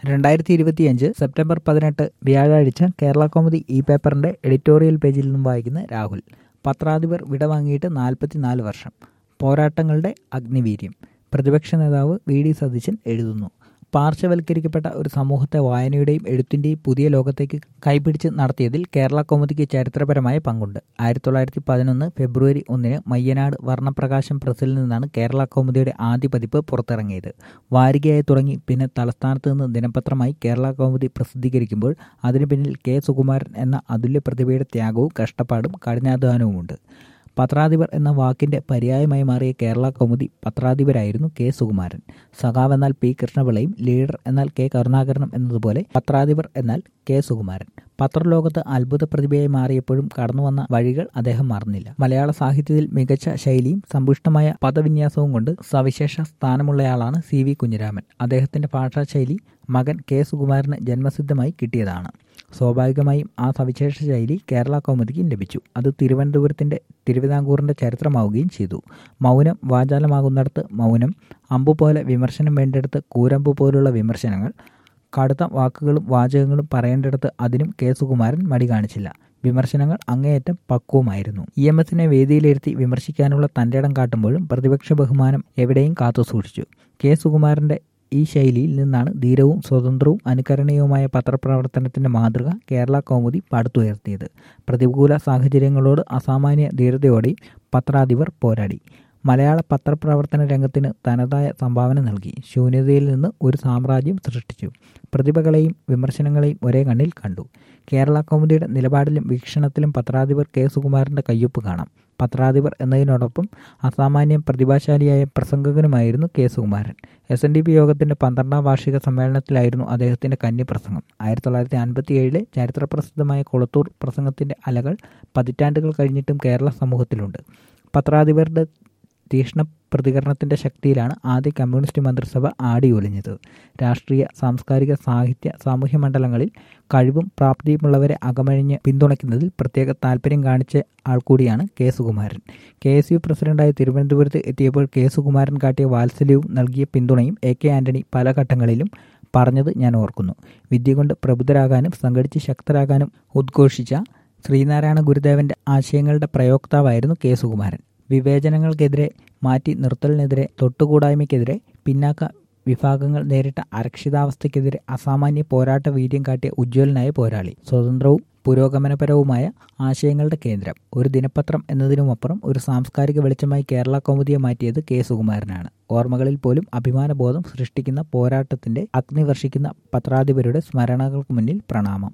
രണ്ടായിരത്തി ഇരുപത്തിയഞ്ച് സെപ്റ്റംബർ പതിനെട്ട് വ്യാഴാഴ്ച കേരള കൗമുദി ഈ പേപ്പറിന്റെ എഡിറ്റോറിയൽ പേജിൽ നിന്നും വായിക്കുന്ന രാഹുൽ പത്രാധിപർ വിടവാങ്ങിയിട്ട് നാൽപ്പത്തിനാല് വർഷം പോരാട്ടങ്ങളുടെ അഗ്നിവീര്യം പ്രതിപക്ഷ നേതാവ് വി ഡി സതീശൻ എഴുതുന്നു പാർശ്വവൽക്കരിക്കപ്പെട്ട ഒരു സമൂഹത്തെ വായനയുടെയും എഴുത്തിന്റെയും പുതിയ ലോകത്തേക്ക് കൈപിടിച്ച് നടത്തിയതിൽ കേരള കൗമുദിക്ക് ചരിത്രപരമായ പങ്കുണ്ട് ആയിരത്തി തൊള്ളായിരത്തി പതിനൊന്ന് ഫെബ്രുവരി ഒന്നിന് മയ്യനാട് വർണ്ണപ്രകാശം പ്രസിൽ നിന്നാണ് കേരള കൗമുദിയുടെ ആദ്യ പതിപ്പ് പുറത്തിറങ്ങിയത് വാരികയായി തുടങ്ങി പിന്നെ തലസ്ഥാനത്ത് നിന്ന് ദിനപത്രമായി കേരള കൗമുദി പ്രസിദ്ധീകരിക്കുമ്പോൾ അതിനു പിന്നിൽ കെ സുകുമാരൻ എന്ന അതുല്യ പ്രതിഭയുടെ ത്യാഗവും കഷ്ടപ്പാടും കഠിനാധ്വാനവുമുണ്ട് പത്രാധിപർ എന്ന വാക്കിന്റെ പര്യായമായി മാറിയ കേരള കൗമുദി പത്രാധിപരായിരുന്നു കെ സുകുമാരൻ സഖാവ് എന്നാൽ പി കൃഷ്ണപിള്ളയും ലീഡർ എന്നാൽ കെ കരുണാകരനും എന്നതുപോലെ പത്രാധിപർ എന്നാൽ കെ സുകുമാരൻ പത്രലോകത്ത് അത്ഭുത പ്രതിഭയായി മാറിയപ്പോഴും കടന്നുവന്ന വഴികൾ അദ്ദേഹം മറന്നില്ല മലയാള സാഹിത്യത്തിൽ മികച്ച ശൈലിയും സമ്പുഷ്ടമായ പദവിന്യാസവും കൊണ്ട് സവിശേഷ സ്ഥാനമുള്ളയാളാണ് സി വി കുഞ്ഞിരാമൻ അദ്ദേഹത്തിന്റെ ഭാഷാശൈലി മകൻ കെ സുകുമാരന് ജന്മസിദ്ധമായി കിട്ടിയതാണ് സ്വാഭാവികമായും ആ സവിശേഷ ശൈലി കേരള കൗമുദിക്കും ലഭിച്ചു അത് തിരുവനന്തപുരത്തിന്റെ തിരുവിതാംകൂറിന്റെ ചരിത്രമാവുകയും ചെയ്തു മൗനം വാചാലമാകുന്നിടത്ത് മൗനം അമ്പു പോലെ വിമർശനം വേണ്ടിടത്ത് കൂരമ്പ് പോലുള്ള വിമർശനങ്ങൾ കടുത്ത വാക്കുകളും വാചകങ്ങളും പറയേണ്ടിടത്ത് അതിനും കെ സുകുമാരൻ മടി കാണിച്ചില്ല വിമർശനങ്ങൾ അങ്ങേയറ്റം പക്വമായിരുന്നു ഇ എം എസിനെ വേദിയിലിരുത്തി വിമർശിക്കാനുള്ള തന്റെ ഇടം കാട്ടുമ്പോഴും പ്രതിപക്ഷ ബഹുമാനം എവിടെയും കാത്തുസൂക്ഷിച്ചു കെ സുകുമാരന്റെ ഈ ശൈലിയിൽ നിന്നാണ് ധീരവും സ്വതന്ത്രവും അനുകരണീയവുമായ പത്രപ്രവർത്തനത്തിന്റെ മാതൃക കേരള കൗമുദി പടുത്തുയർത്തിയത് പ്രതികൂല സാഹചര്യങ്ങളോട് അസാമാന്യ ധീരതയോടെയും പത്രാധിപർ പോരാടി മലയാള പത്രപ്രവർത്തന രംഗത്തിന് തനതായ സംഭാവന നൽകി ശൂന്യതയിൽ നിന്ന് ഒരു സാമ്രാജ്യം സൃഷ്ടിച്ചു പ്രതിഭകളെയും വിമർശനങ്ങളെയും ഒരേ കണ്ണിൽ കണ്ടു കേരള കൗമുദിയുടെ നിലപാടിലും വീക്ഷണത്തിലും പത്രാധിപർ കെ സുകുമാരന്റെ കയ്യൊപ്പ് കാണാം പത്രാധിപർ എന്നതിനോടൊപ്പം അസാമാന്യം പ്രതിഭാശാലിയായ പ്രസംഗകനുമായിരുന്നു K Sukumaran S N D P യോഗത്തിന്റെ പന്ത്രണ്ടാം വാർഷിക സമ്മേളനത്തിലായിരുന്നു അദ്ദേഹത്തിന്റെ കന്നി പ്രസംഗം ആയിരത്തി തൊള്ളായിരത്തി അൻപത്തി ഏഴിലെ ചരിത്രപ്രസിദ്ധമായ കൊളത്തൂർ പ്രസംഗത്തിന്റെ അലകൾ പതിറ്റാണ്ടുകൾ കഴിഞ്ഞിട്ടും കേരള സമൂഹത്തിലുണ്ട് പത്രാധിപരുടെ തീക്ഷ്ണ പ്രതികരണത്തിന്റെ ശക്തിയിലാണ് ആദ്യ കമ്മ്യൂണിസ്റ്റ് മന്ത്രിസഭ ആടിയൊലിഞ്ഞത് രാഷ്ട്രീയ സാംസ്കാരിക സാഹിത്യ സാമൂഹ്യ മണ്ഡലങ്ങളിൽ കഴിവും പ്രാപ്തിയുമുള്ളവരെ അകമഴിഞ്ഞ് പിന്തുണയ്ക്കുന്നതിൽ പ്രത്യേക താല്പര്യം കാണിച്ച ആൾ കൂടിയാണ് K Sukumaran K S U പ്രസിഡന്റായി തിരുവനന്തപുരത്ത് എത്തിയപ്പോൾ കെ സുകുമാരൻ കാട്ടിയ വാത്സല്യവും നൽകിയ പിന്തുണയും എ കെ ആന്റണി പല ഘട്ടങ്ങളിലും പറഞ്ഞത് ഞാൻ ഓർക്കുന്നു വിദ്യ കൊണ്ട് പ്രബുദ്ധരാകാനും സംഘടിച്ച് ശക്തരാകാനും ഉദ്ഘോഷിച്ച ശ്രീനാരായണ ഗുരുദേവന്റെ ആശയങ്ങളുടെ പ്രയോക്താവായിരുന്നു കെ സുകുമാരൻ വിവേചനങ്ങൾക്കെതിരെ മാറ്റി നിർത്തലിനെതിരെ തൊട്ടുകൂടായ്മയ്ക്കെതിരെ പിന്നാക്ക വിഭാഗങ്ങൾ നേരിട്ട അരക്ഷിതാവസ്ഥയ്ക്കെതിരെ അസാമാന്യ പോരാട്ട വീര്യം കാട്ടിയ ഉജ്ജ്വലനായ പോരാളി സ്വതന്ത്രവും പുരോഗമനപരവുമായ ആശയങ്ങളുടെ കേന്ദ്രം ഒരു ദിനപത്രം എന്നതിനുമപ്പുറം ഒരു സാംസ്കാരിക വെളിച്ചമായി കേരള കൗമുദിയെ മാറ്റിയത് കെ സുകുമാരനാണ് ഓർമ്മകളിൽ പോലും അഭിമാനബോധം സൃഷ്ടിക്കുന്ന പോരാട്ടത്തിന്റെ അഗ്നി വർഷിക്കുന്ന പത്രാധിപരുടെ സ്മരണകൾക്ക് മുന്നിൽ പ്രണാമം